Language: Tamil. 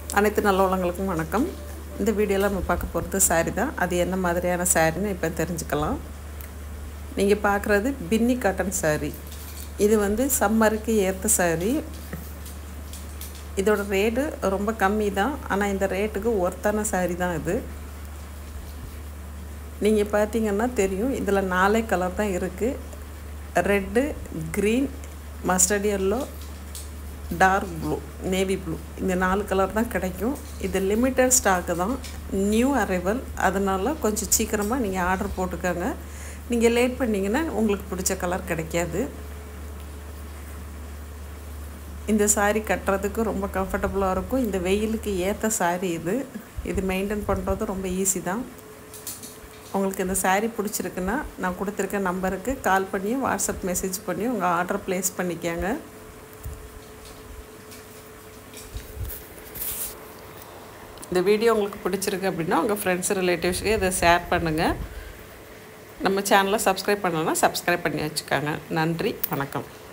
அனைத்து நல்லவளங்களுக்கும் வணக்கம் இந்த வீடியோவில் நம்ம பார்க்க போகிறது saree தான் அது என்ன மாதிரியான சாரின்னு இப்போ தெரிஞ்சுக்கலாம் நீங்கள் பார்க்குறது பின்னி காட்டன் saree இது வந்து சம்மருக்கு ஏற்ற saree இதோட ரேட்டு ரொம்ப கம்மி தான் ஆனால் இந்த ரேட்டுக்கு ஒர்த்தான saree தான் இது நீங்கள் பார்த்தீங்கன்னா தெரியும் இதில் நாலே கலர் தான் இருக்குது red green mustard yellow dark blue navy blue இந்த நாலு கலர் தான் கிடைக்கும் இது லிமிட்டட் ஸ்டாக்கு தான் நியூ அரைவல் அதனால் கொஞ்சம் சீக்கிரமாக நீங்கள் ஆர்டர் போட்டுக்கோங்க நீங்கள் லேட் பண்ணிங்கன்னா உங்களுக்கு பிடிச்ச கலர் கிடைக்காது இந்த சாரீ கட்டுறதுக்கு ரொம்ப கம்ஃபர்டபுளாக இருக்கும் இந்த வெயிலுக்கு ஏற்ற சாரீ இது இது மெயின்டைன் பண்ணுறது ரொம்ப ஈஸி தான் உங்களுக்கு இந்த சாரீ பிடிச்சிருக்குன்னா நான் கொடுத்துருக்க நம்பருக்கு கால் பண்ணியும் வாட்ஸ்அப் மெசேஜ் பண்ணி உங்கள் ஆர்டர் ப்ளேஸ் பண்ணிக்கோங்க இந்த வீடியோ உங்களுக்கு பிடிச்சிருக்கு அப்படின்னா உங்கள் ஃப்ரெண்ட்ஸ் ரிலேட்டிவ்ஸ்க்கு இதை ஷேர் பண்ணுங்கள் நம்ம சேனலை சப்ஸ்கிரைப் பண்ணலன்னா சப்ஸ்கிரைப் பண்ணி வச்சுக்கோங்க நன்றி வணக்கம்